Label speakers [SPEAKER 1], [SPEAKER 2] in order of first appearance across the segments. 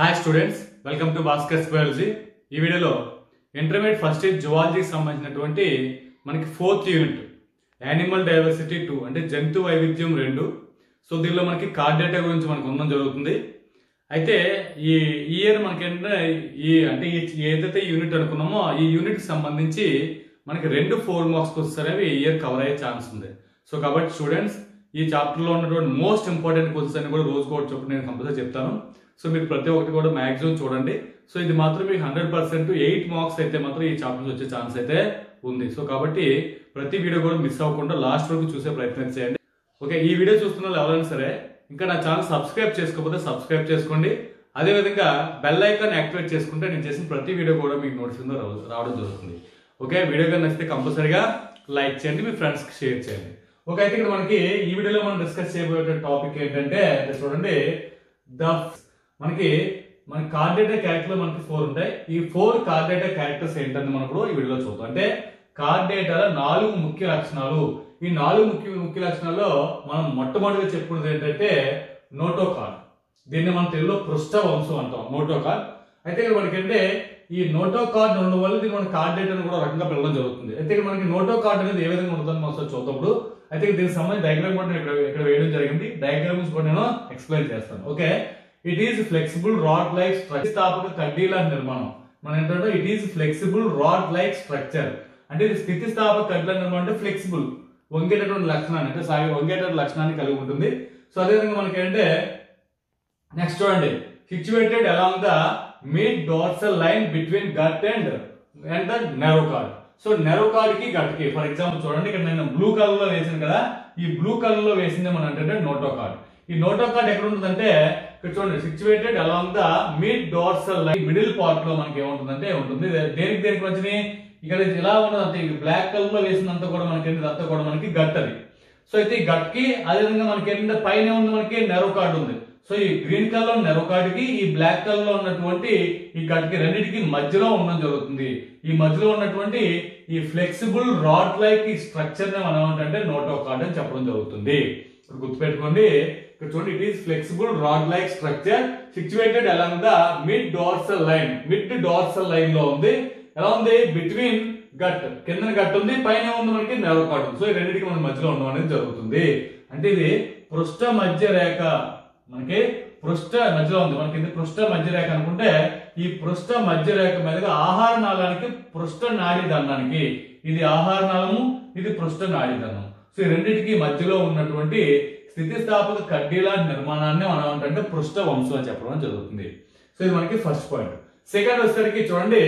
[SPEAKER 1] hi students welcome to Bhaskar's biology ఈ వీడియోలో intermediate first year జువాలజీకి సంబంధించినటువంటి మనకి fourth unit animal diversity two అంటే జంతు వైవిధ్యం రెండు సో దీనిలో మనకి కార్డేటా గురించి మనకు ఉండడం జరుగుతుంది అయితే ఈ ఈ ఇయర్ మనకి ఏంటంటే ఈ అంటే ఈ ఏదైతే యూనిట్ అనుకున్నామో ఈ యూనిట్ సంబంధించి మనకి రెండు ఫోర్ మార్క్స్ వస్తారవి ఈ ఇయర్ కవర్ అయ్యే ఛాన్స్ ఉంది సో కాబట్టి స్టూడెంట్స్ ఈ చాప్టర్లో ఉన్నటువంటి మోస్ట్ ఇంపార్టెంట్ క్వశ్చన్స్ అన్ని కూడా రోజు కూడా చొప్పున నేను కంపల్సరీ చెప్తాను సో మీరు ప్రతి ఒక్కటి కూడా మ్యాక్సిమం చూడండి సో ఇది మాత్రం మీకు హండ్రెడ్ పర్సెంట్ ఎయిట్ మార్క్స్ అయితే మాత్రం ఈ చాప్టర్స్ వచ్చే ఛాన్స్ అయితే ఉంది సో కాబట్టి ప్రతి వీడియో కూడా మిస్ అవ్వకుండా లాస్ట్ వరకు చూసే ప్రయత్నం చేయండి ఓకే ఈ వీడియో చూస్తున్న వాళ్ళు ఎవరైనా సరే ఇంకా నా ఛానల్ సబ్స్క్రైబ్ చేసుకోకపోతే సబ్స్క్రైబ్ చేసుకోండి అదేవిధంగా బెల్ ఐకాన్ యాక్టివేట్ చేసుకుంటే నేను చేసిన ప్రతి వీడియో కూడా మీకు నోటిఫికేషన్ రావడం జరుగుతుంది ఓకే వీడియో కానీ నచ్చితే కంపల్సరీగా లైక్ చేయండి మీ ఫ్రెండ్స్కి షేర్ చేయండి ఓకే అయితే ఇక్కడ మనకి ఈ వీడియోలో మనం డిస్కస్ చేయబోయే టాపిక్ ఏంటంటే ఇక్కడ చూడండి ద మనకి మన కార్డేటా క్యారెక్టర్ మనకి ఫోర్ ఉంటాయి ఈ ఫోర్ కార్డేటా క్యారెక్టర్స్ ఏంటని మనం ఇప్పుడు ఈ వీడియోలో చూద్దాం అంటే కార్డేటాల నాలుగు ముఖ్య లక్షణాలు ఈ నాలుగు ముఖ్య ముఖ్య లక్షణాల్లో మనం మొట్టమొదటిగా చెప్పుకున్నది ఏంటంటే నోటో కార్డ్ దీన్ని మనం తెలుగులో పృష్ఠ వంశం అంటాం నోటో కార్డ్ అయితే ఇక్కడ మనకి అంటే ఈ నోటో కార్డ్ ఉండడం వల్ల దీన్ని మన కార్డ్ డేటాను కూడా రకంగా పిలవడం జరుగుతుంది అయితే ఇక్కడ మనకి నోటో కార్డ్ అనేది ఏ విధంగా ఉంటుందని మనం ఒకసారి చూద్దాం అయితే దీనికి సంబంధించి డయాగ్రామ్ కూడా నేను ఇక్కడ ఇక్కడ వేయడం జరిగింది డయాగ్రామ్స్ కూడా నేను ఎక్స్ప్లెయిన్ చేస్తాను okay it is flexible rod like స్థాపక కడ్డీల నిర్మాణం మన ఏంటంటే it is flexible rod like structure అంటే ఇది స్థితిస్థాపక కడ్డీల నిర్మాణం అంటే ఫ్లెక్సిబుల్ వంగేటటువంటి లక్షణాన్ని అంటే సాగి వంగేటటువంటి లక్షణాన్ని కలిగి ఉంటుంది సో అదేవిధంగా మనకి ఏంటంటే నెక్స్ట్ చూడండి situated along the mid dorsal line between gut and and the nerve cord so nerve cord కి గట్ కి ఫర్ ఎగ్జాంపుల్ చూడండి ఇక్కడ నేను బ్లూ కలర్ లో వేసాను కదా ఈ బ్లూ కలర్ లో వేసింది మనం అంటే నోటో కార్డ్ ఈ నోటో కార్డ్ ఎక్కడ ఉంటుందంటే ఇక్కడ చూడండి situated along the mid dorsal line middle part లో మనకి ఏముంటుందంటే ఉంటుంది దేనికి దేనికి వచ్చినాయి ఇక్కడ ఇలా ఉన్నదంటే ఈ బ్లాక్ కలర్ లో వేసినంత కూడా మనకి ఏంటి అంతా కూడా మనకి గట్ అది సో అయితే ఈ గట్ కి అదేవిధంగా మనకి ఏంటంటే పైన ఉంది మనకి నెరో కార్డ్ ఉంది సో ఈ గ్రీన్ కలర్ నెరో కార్డ్ కి ఈ బ్లాక్ కలర్ లో ఉన్నటువంటి ఈ గట్ కి రెండింటికి మధ్యలో ఉండడం జరుగుతుంది ఈ మధ్యలో ఉన్నటువంటి ఈ ఫ్లెక్సిబుల్ రాడ్ లైక్ ఈ స్ట్రక్చర్ ని మనం ఏంటంటే నోటో కార్డ్ అని చెప్పడం జరుగుతుంది ఇక్కడ గుర్తుపెట్టుకోండి ఇక్కడ చూడండి it is flexible rod like structure situated along the mid dorsal line mid dorsal line లో ఉంది ఎలా ఉంది బిట్వీన్ గట్ కింద గట్ ఉంది పైన ఉంది మనకి నెరో కార్డ్ ఉంది సో ఈ రెండింటికి మన మధ్యలో ఉండడం అనేది జరుగుతుంది అంటే ఇది పృష్ఠ మధ్య రేఖ మనకి పృష్ఠ మధ్యలో ఉంది మనకి ఇది పృష్ఠ మధ్య రేఖ అనుకుంటే ఈ పృష్ఠ మధ్య రేఖ మీదుగా ఆహార నాళానికి పృష్ఠ నాడి దండానికి ఇది ఆహార నాళము ఇది పృష్ఠ నాడి దండం సో ఈ రెండింటికి మధ్యలో ఉన్నటువంటి స్థితిస్థాపక కడ్డీల నిర్మాణాన్ని మనం ఏంటంటే పృష్ఠ వంశం అని చెప్పడం జరుగుతుంది సో ఇది మనకి ఫస్ట్ పాయింట్ సెకండ్ వచ్చేసరికి చూడండి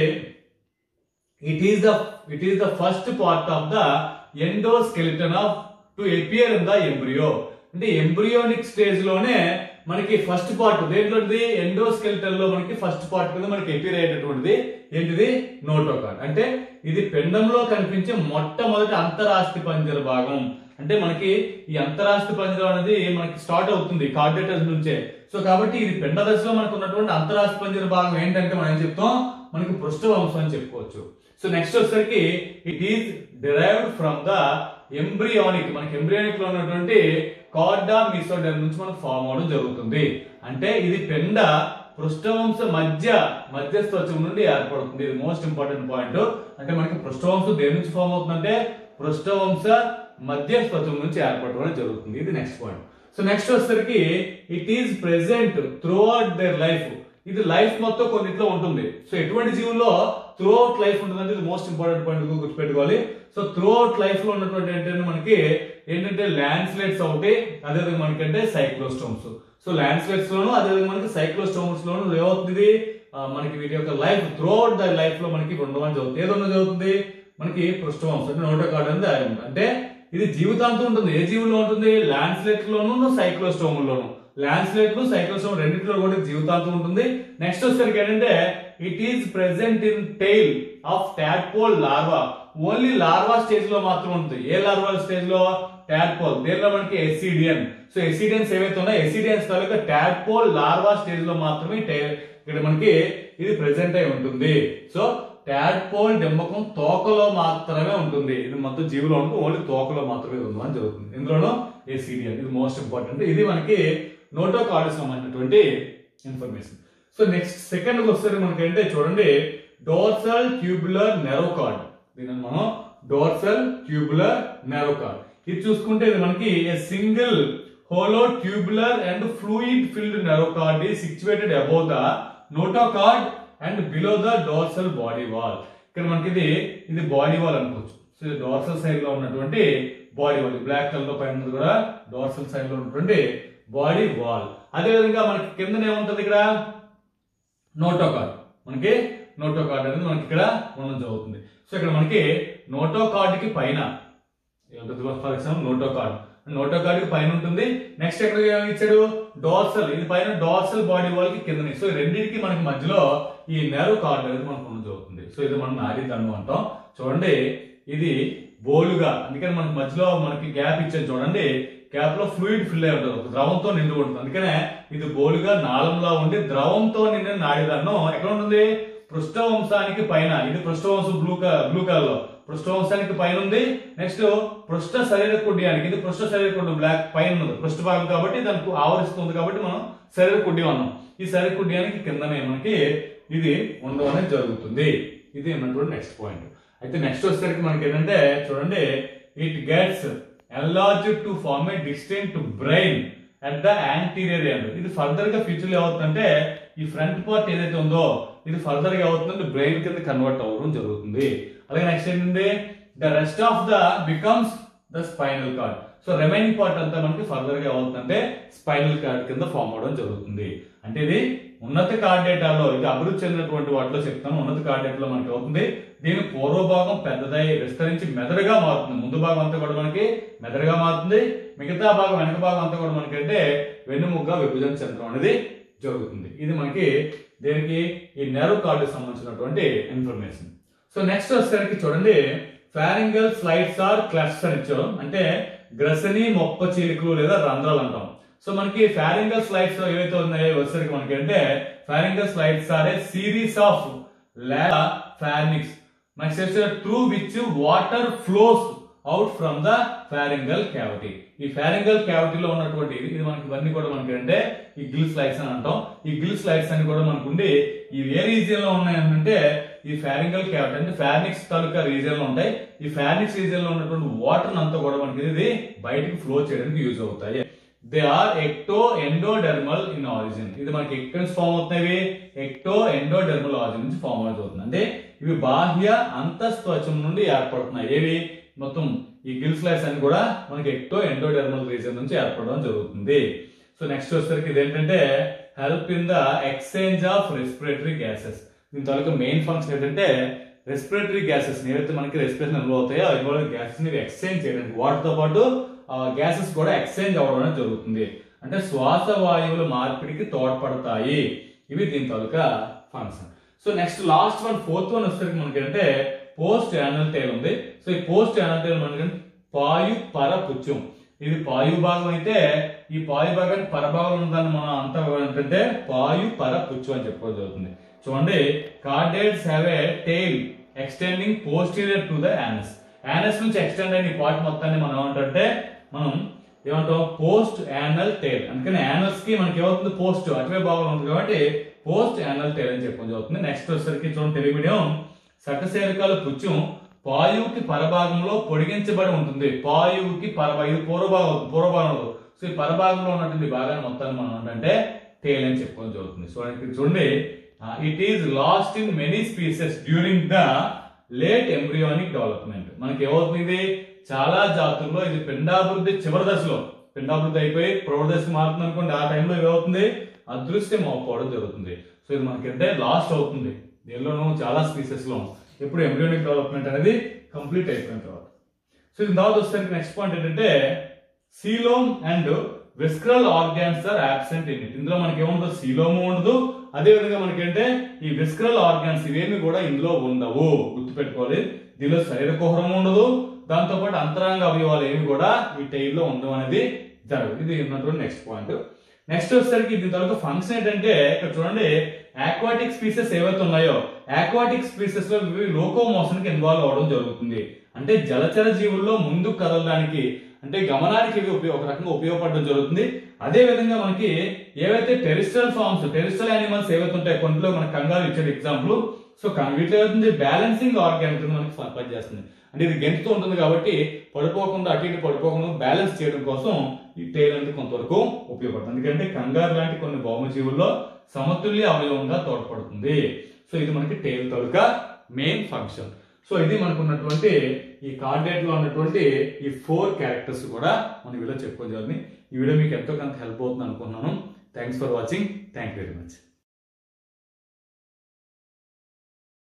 [SPEAKER 1] it is the it is the first part of the endoskeleton of to appear in the embryo అంటే ఎంబ్రియోనిక్ స్టేజ్ లోనే మనకి ఫస్ట్ పార్ట్ దేంట్లోది ఎండోస్కెలిటన్ లో మనకి ఫస్ట్ పార్ట్ కింద మనకి ఎపియర్ అయ్యేటటువంటిది ఏంటిది నోటోకార్డ్ అంటే ఇది పిండంలో కనిపించే మొట్టమొదటి అంతరాస్తి పంజర భాగం అంటే మనకి ఈ అంతరాస్తి పంజరం అనేది మనకి స్టార్ట్ అవుతుంది కార్డేటర్స్ నుంచే సో కాబట్టి ఇది పిండ దశలో మనకు ఉన్నటువంటి అంతరాస్తి పంజర భాగం ఏంటంటే మనం ఏం చెప్తాం మనకి పృష్ఠ వంశం అని చెప్పుకోవచ్చు సో నెక్స్ట్ వచ్చేసరికి it is derived from the embryonic మనకి ఎంబ్రియానిక్ లో ఉన్నటువంటి కార్డా మిసోడర్ నుంచి మనకు ఫామ్ అవడం జరుగుతుంది అంటే ఇది పెండ పృష్ఠవంశ మధ్య మధ్యస్థత్వం నుండి ఏర్పడుతుంది ఇది మోస్ట్ ఇంపార్టెంట్ పాయింట్ అంటే మనకి పృష్ఠవంశం దేని నుంచి ఫామ్ అవుతుందంటే పృష్ఠవంశ మధ్యస్థత్వం నుంచి ఏర్పడడం జరుగుతుంది ఇది నెక్స్ట్ పాయింట్ సో నెక్స్ట్ వచ్చేసరికి it is present throughout their life ఇది లైఫ్ మొత్తం కొన్నిట్లో ఉంటుంది సో ఎటువంటి జీవుల్లో త్రూ అవుట్ లైఫ్ ఉంటుందంటే ఇది మోస్ట్ ఇంపార్టెంట్ పాయింట్ గుర్తుపెట్టుకోవాలి సో త్రూ అవుట్ లైఫ్ లో ఉన్నటువంటి ఏంటంటే మనకి ఏంటంటే ల్యాండ్స్లైడ్స్ ఒకటి అదేవిధంగా మనకంటే సైక్లోస్టోమ్స్ సో ల్యాండ్స్లైడ్స్ లోను అదేవిధంగా మనకి సైక్లోస్టోమ్స్ లోను ఏమవుతుంది ఆ, మనకి వీటి యొక్క life throughout the life లో మనకి ఉండమని జరుగుతుంది ఏదో జరుగుతుంది మనకి పృష్ఠవంశం అంటే నోటో కార్డ్ అనేది దాగి ఉంటుంది అంటే ఇది జీవితాంతం ఉంటుంది ఏ జీవులో ఉంటుంది ల్యాండ్స్లెట్ లోను సైక్లోస్టోమ్ లోను ల్యాండ్స్లెట్ సైక్లోస్టోమ్ రెండింటిలో కూడా జీవితాంతం ఉంటుంది నెక్స్ట్ వచ్చేసరికి ఏంటంటే it is present in tail of tadpole larva only larva stage లో మాత్రం ఉంటుంది ఏ లార్వా స్టేజ్ లో టాడ్పోల్ దేనిలో మనకి ఎస్సిడియన్ సో ఎస్సిడియన్స్ ఏవైతే ఉన్నాయో ఎస్సిడియన్స్ తాలూకా టాడ్పోల్ లార్వా స్టేజ్ లో మాత్రమే tail- ఇక్కడ మనకి ఇది ప్రెసెంట్ అయి ఉంటుంది సో టాడ్పోల్ డింబకం తోకలో మాత్రమే ఉంటుంది ఇది మొత్తం జీవిలో ఉంటుంది ఓన్లీ తోకలో మాత్రమే ఉందని జరుగుతుంది ఇందులోనూ ఏసీడియన్ ఇది మోస్ట్ ఇంపార్టెంట్ ఇది మనకి నోటో కార్డు సంబంధించినటువంటి ఇన్ఫర్మేషన్ సో నెక్స్ట్ సెకండ్ వస్తే మనకి అంటే చూడండి డోర్సల్ ట్యూబులర్ నెరో కార్డ్ దీనిని మనం డోర్సల్ ట్యూబులర్ నెరో కార్డ్ ఇది చూసుకుంటే ఇది మనకి single hollow tubular and fluid filled nerve cord ఈ situated above the notochord and below the dorsal body wall ఇక్కడ మనకి ఇది ఇది బాడీ వాల్ అనుకోవచ్చు సో ఇది డోర్సల్ సైడ్ లో ఉన్నటువంటి బాడీ వాల్ బ్లాక్ కలర్ లో పైన ఉన్నది కూడా డోర్సల్ సైడ్ లో ఉన్నటువంటి బాడీ వాల్ అదే విధంగా మనకి కింద ఏముంటది ఇక్కడ నోటో కార్డ్ మనకి నోటో కార్డ్ అనేది మనకి ఇక్కడ ఉండడం జరుగుతుంది సో ఇక్కడ మనకి నోటో కార్డ్ కి పైన for example notochord notochord కి పైన ఉంటుంది నెక్స్ట్ ఎక్కడ ఇచ్చాడు డార్సల్ ఇది పైన డార్సల్ బాడీ వాల్ కి కింద సో ఈ రెండింటికి మనకి మధ్యలో ఈ నెరో కార్డ్ అనేది మనకు ఉండడం జరుగుతుంది సో ఇది మనం నాడీ దండం అంటాం చూడండి ఇది బోలుగా అందుకని మనకి మధ్యలో మనకి గ్యాప్ ఇచ్చేది చూడండి గ్యాప్ లో ఫ్లూయిడ్ ఫిల్ అయి ఉంటుంది ఒక ద్రవంతో నిండి ఉంటుంది అందుకనే ఇది బోలుగా నాళంలా ఉండి ద్రవంతో నిండిన నాడిదన్నం ఎక్కడ ఉంటుంది పృష్ఠవంశానికి పైన ఇది పృష్ఠవంశం బ్లూ బ్లూ కలర్ లో పృష్ఠవంశానికి పైన ఉంది నెక్స్ట్ పృష్ఠ శరీర కుడ్యానికి ఇది పృష్ఠ శరీర కుడ్యం బ్లాక్ పైన ఉంది పృష్ఠ భాగం కాబట్టి దానికి ఆవరిస్తుంది కాబట్టి మనం శరీర కుడ్యం అన్నాం ఈ శరీర కుడ్యానికి కిందనే మనకి ఇది ఉండడం అనేది జరుగుతుంది ఇది ఉన్నటువంటి నెక్స్ట్ పాయింట్ అయితే నెక్స్ట్ వచ్చేసరికి మనకి ఏంటంటే చూడండి it gets enlarge to form a distinct brain at the anterior end ఇది ఫర్దర్ గా ఫ్యూచర్ లో ఏమవుతుందంటే ఈ ఫ్రంట్ పార్ట్ ఏదైతే ఉందో ఇది ఫర్దర్ గా ఏమవుతుందంటే బ్రెయిన్ కింద కన్వర్ట్ అవ్వడం జరుగుతుంది అలాగే నెక్స్ట్ ఏంటంటే the rest of the becomes the spinal cord so remaining part అంతా మనకి ఫర్దర్ గా ఏమవుతుందంటే స్పైనల్ కార్డ్ కింద ఫామ్ అవడం జరుగుతుంది అంటే ఇది ఉన్నత కార్డేటాలో ఇది అభివృద్ధి చెందినటువంటి వాటిలో చెప్తాను ఉన్నత కార్డేటాలో మనకి అవుతుంది దీని పూర్వ భాగం పెద్దదై విస్తరించి మెదడుగా మారుతుంది ముందు భాగం అంతా కూడా మనకి మెదడుగా మారుతుంది మిగతా భాగం వెనక భాగం అంతా కూడా మనకి అంటే వెన్నుముగ్గా విభజన చెందడం అనేది జరుగుతుంది ఇది మనకి దీనికి ఈ నెరవ్ కార్డు సంబంధించినటువంటి ఇన్ఫర్మేషన్ సో నెక్స్ట్ వచ్చేసరికి చూడండి ఫారింగల్ స్లైడ్స్ ఆర్ క్లఫ్స్ అని ఇచ్చారు అంటే గ్రసని మొప్ప చీలికలు లేదా రంధ్రాలు అంటాం సో మనకి ఫారింగల్ స్లైడ్స్ ఏవైతే ఉన్నాయో వచ్చేసరికి మనకి అంటే pharyngeal slits are a series of లా ఫార్నిక్స్ నెక్స్ట్ వచ్చే through which water flows out from the pharyngeal cavity ఈ ఫారింగల్ క్యావిటీలో ఉన్నటువంటి ఇది ఇది మనకి ఇవన్నీ కూడా మనకి అంటే ఈ గిల్ స్లైడ్స్ అని అంటాం ఈ గిల్ స్లైడ్స్ అని కూడా మనకు ఉండి ఇవి ఏ రీజియన్ లో ఉన్నాయి అంటే ఈ ఫారింగల్ క్యావిటీ అంటే ఫార్నిక్స్ తాలూకా రీజియన్ లో ఉంటాయి ఈ ఫార్నిక్స్ రీజియన్ లో ఉన్నటువంటి వాటర్ అంతా కూడా మనకి ఇది బయటికి ఫ్లో చేయడానికి యూజ్ అవుతాయి they are ecto endodermal in origin ఇది మనకి ఎక్కడి నుంచి ఫామ్ అవుతాయి ఎక్టో ఎండోడెర్మల్ ఆరిజిన్ నుంచి ఫామ్ అవుతుంది అంటే ఇవి బాహ్య అంతస్త్వచం నుండి ఏర్పడుతున్నాయి ఏవి మొత్తం ఈ గిల్ స్లైడ్స్ అని కూడా మనకి ఎక్టో ఎండోడెర్మల్ రీజన్ నుంచి ఏర్పడడం జరుగుతుంది సో నెక్స్ట్ వచ్చేసరికి ఇది ఏంటంటే help in the exchange of respiratory gases దీని తాలూకా మెయిన్ ఫంక్షన్ ఏంటంటే రెస్పిరేటరీ గ్యాసెస్ ఏవైతే మనకి రెస్పిరేషన్ ఇన్వాల్వ్ అవుతాయో ఆ ఇన్వాల్వ్ గ్యాసెస్ ని ఎక్స్చేంజ్ చేయడానికి వాటితో పాటు గ్యాసెస్ కూడా ఎక్స్చేంజ్ అవ్వడం అనేది జరుగుతుంది అంటే శ్వాస వాయువుల మార్పిడికి తోడ్పడతాయి ఇవి దీని తాలూకా function so next last one fourth one వచ్చేసరికి మనకి అంటే పోస్ట్ యానల్ టైల్ ఉంది సో ఈ పోస్ట్ యానల్ టైల్ మనకి పాయు పర పుచ్చం ఇది పాయు భాగం అయితే ఈ పాయు భాగానికి పరభాగం ఉందని మనం అంతా ఏంటంటే పాయు పర పుచ్చం అని చెప్పుకోవడం జరుగుతుంది చూడండి chordates have a tail extending posterior to the anus anus నుంచి ఎక్స్టెండ్ అయిన ఈ పార్ట్ మొత్తాన్ని మనం ఏమంటే మనం ఏమంటాం పోస్ట్ యానల్ టైల్ అందుకని యానల్స్ కి మనకి ఏమవుతుంది పోస్ట్ అటువైపు భాగం ఉంది కాబట్టి పోస్ట్ యానల్ టైల్ అని చెప్పడం జరుగుతుంది నెక్స్ట్ వచ్చేసరికి చూడండి తెలుగు మీడియం సకశేరకాల పుచ్చం పాయువుకి పరభాగంలో పొడిగించబడి ఉంటుంది పాయువుకి పరభాగం ఇది పూర్వభాగం పూర్వభాగం సో ఈ పరభాగంలో ఉన్నటువంటి భాగాన్ని మొత్తాన్ని మనం ఏంటంటే టేల్ అని చెప్పుకోవడం జరుగుతుంది సో ఇక్కడ చూడండి it is lost in many species during the late embryonic development మనకి ఏమవుతుంది చాలా జాతుల్లో ఇది పిండాభివృద్ధి చివరి దశలో పిండాభివృద్ధి అయిపోయి ప్రౌఢ దశ మారుతుంది అనుకోండి ఆ టైంలో ఏమవుతుంది అదృశ్యం అవ్వకపోవడం జరుగుతుంది సో ఇది మనకి అంటే లాస్ట్ అవుతుంది దీనిలోనూ చాలా స్పీసెస్ లో ఇప్పుడు ఎంబ్రియోనిక్ డెవలప్మెంట్ అనేది కంప్లీట్ అయిపోయిన తర్వాత సో దీని తర్వాత వచ్చేసరికి నెక్స్ట్ పాయింట్ ఏంటంటే coelom and visceral organs are absent in it ఇందులో మనకి ఏముండదు సీలోము ఉండదు అదే విధంగా మనకి అంటే ఈ విస్క్రల్ ఆర్గాన్స్ ఇవేమి కూడా ఇందులో ఉండవు గుర్తుపెట్టుకోవాలి దీనిలో శరీర కుహరం ఉండదు దాంతో పాటు అంతరంగ అవయవాలు ఏమి కూడా ఈ టైల్ లో ఉండవు అనేది జరగదు ఇది ఉన్నటువంటి నెక్స్ట్ పాయింట్ నెక్స్ట్ వచ్చేసరికి దీని తర్వాత ఫంక్షన్ ఏంటంటే ఇక్కడ చూడండి ఆక్వాటిక్ స్పీసెస్ ఏవైతే ఉన్నాయో ఆక్వాటిక్ స్పీసెస్ లో ఇవి లోకోమోషన్ కి ఇన్వాల్వ్ అవడం జరుగుతుంది అంటే జలచర జీవుల్లో ముందుకు కదలడానికి అంటే గమనానికి ఇవి ఉపయోగ ఒక రకంగా ఉపయోగపడడం జరుగుతుంది అదే విధంగా మనకి ఏవైతే టెరిస్ట్రల్ ఫార్మ్స్ టెరిస్ట్రల్ యానిమల్స్ ఏవైతే ఉంటాయి కొంట్లో మన కంగారు ఇచ్చాడు ఎగ్జాంపుల్ సో కం- వీటిలో ఏమవుతుంది బ్యాలెన్సింగ్ ఆర్గాన్ కింద మనకి ప- పనిచేస్తుంది అంటే ఇది గెంతుతూ ఉంటుంది కాబట్టి పడిపోకుండా అటు ఇటు పడిపోకుండా బ్యాలెన్స్ చేయడం కోసం ఈ టైల్ అనేది కొంతవరకు ఉపయోగపడుతుంది ఎందుకంటే కంగారు లాంటి కొన్ని భౌమజీవుల్లో సమతుల్య అవయవంగా తోడ్పడుతుంది సో ఇది మనకి టైల్ తాలూకా మెయిన్ ఫంక్షన్ సో ఇది మనకు ఉన్నటువంటి ఈ కార్డేట్ లో ఉన్నటువంటి ఈ ఫోర్ క్యారెక్టర్స్ కూడా మనం వీడియో చెప్పుకోవాలి ఈ వీడియో మీకు ఎంతో కొంత హెల్ప్ అవుతుంది అనుకున్నాను thanks for watching thank you very much